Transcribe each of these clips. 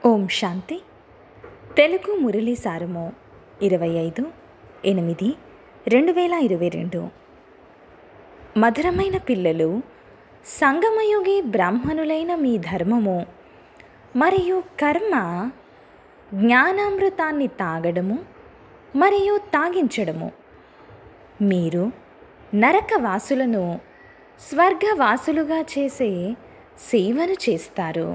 ఓం శాంతి తెలుగు మురళీ సారము ఇరవై ఐదు ఎనిమిది రెండు వేల ఇరవై రెండు మధురమైన పిల్లలు సంగమయుగి బ్రాహ్మణులైన మీ ధర్మము మరియు కర్మ జ్ఞానామృతాన్ని తాగడము మరియు తాగించడము మీరు నరకవాసులను స్వర్గవాసులుగా చేసే సేవను చేస్తారు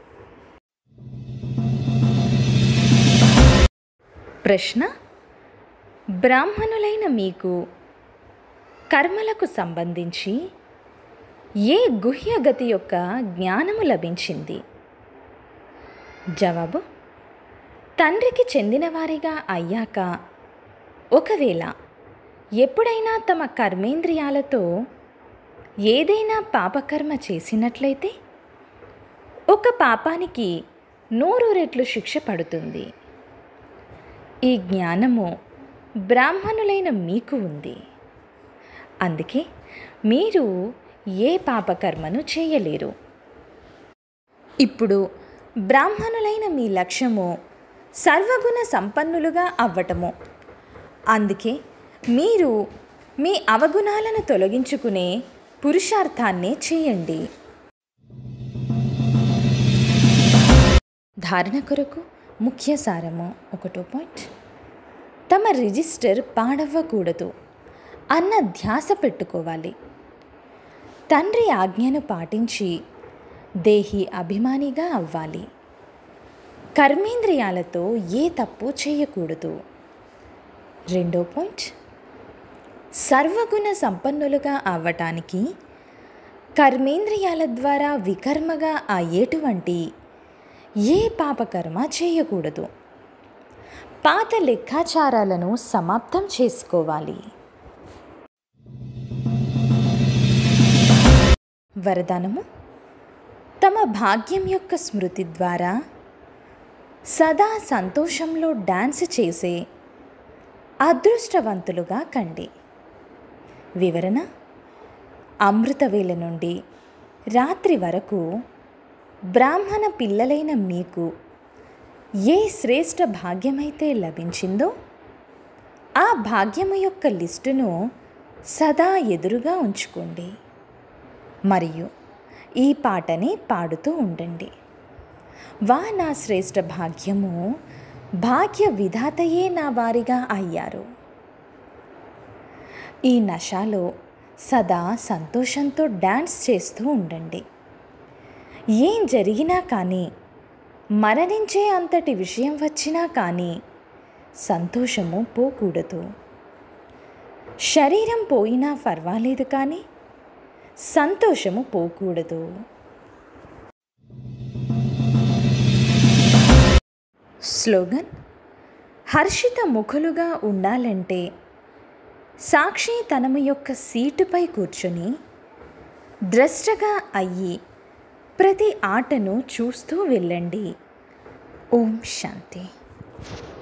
ప్రశ్న బ్రాహ్మణులైన మీకు కర్మలకు సంబంధించి ఏ గుహ్యగతి యొక్క జ్ఞానము లభించింది జవాబు తండ్రికి చెందినవారిగా అయ్యాక ఒకవేళ ఎప్పుడైనా తమ కర్మేంద్రియాలతో ఏదైనా పాపకర్మ చేసినట్లయితే ఒక పాపానికి నూరు రెట్లు శిక్ష పడుతుంది ఈ జ్ఞానము బ్రాహ్మణులైన మీకు ఉంది అందుకే మీరు ఏ పాపకర్మను చేయలేరు ఇప్పుడు బ్రాహ్మణులైన మీ లక్ష్యము సర్వగుణ సంపన్నులుగా అవ్వటము అందుకే మీరు మీ అవగుణాలను తొలగించుకునే పురుషార్థాన్నే చేయండి ధారణ కొరకు ముఖ్య సారము ఒకటో పాయింట్ తమ రిజిస్టర్ పాడవ్వకూడదు అన్న ధ్యాస పెట్టుకోవాలి తండ్రి ఆజ్ఞను పాటించి దేహి అభిమానిగా అవ్వాలి కర్మేంద్రియాలతో ఏ తప్పు చేయకూడదు రెండో పాయింట్ సర్వగుణ సంపన్నులుగా అవ్వటానికి కర్మేంద్రియాల ద్వారా వికర్మగా అయ్యేటువంటి ఏ పాపకర్మ చేయకూడదు పాత లెక్కాచారాలను సమాప్తం చేసుకోవాలి వరదానము తమ భాగ్యం యొక్క స్మృతి ద్వారా సదా సంతోషంలో డాన్స్ చేసే అదృష్టవంతులుగా కండి వివరణ అమృతవేళ నుండి రాత్రి వరకు బ్రాహ్మణ పిల్లలైన మీకు ఏ శ్రేష్ఠ భాగ్యమైతే లభించిందో ఆ భాగ్యము యొక్క లిస్టును సదా ఎదురుగా ఉంచుకోండి మరియు ఈ పాటని పాడుతూ ఉండండి వా నా శ్రేష్ఠ భాగ్యము భాగ్య విధాతయే నా వారిగా అయ్యారు ఈ నశాలో సదా సంతోషంతో డ్యాన్స్ చేస్తూ ఉండండి ఏం జరిగినా కానీ మరణించే అంతటి విషయం వచ్చినా కానీ సంతోషము పోకూడదు శరీరం పోయినా పర్వాలేదు కానీ సంతోషము పోకూడదు స్లోగన్ హర్షిత ముఖులుగా ఉండాలంటే సాక్షి తనము యొక్క సీటుపై కూర్చొని ద్రష్టగా అయ్యి ప్రతి ఆటను చూస్తూ వెళ్ళండి ఓం శాంతి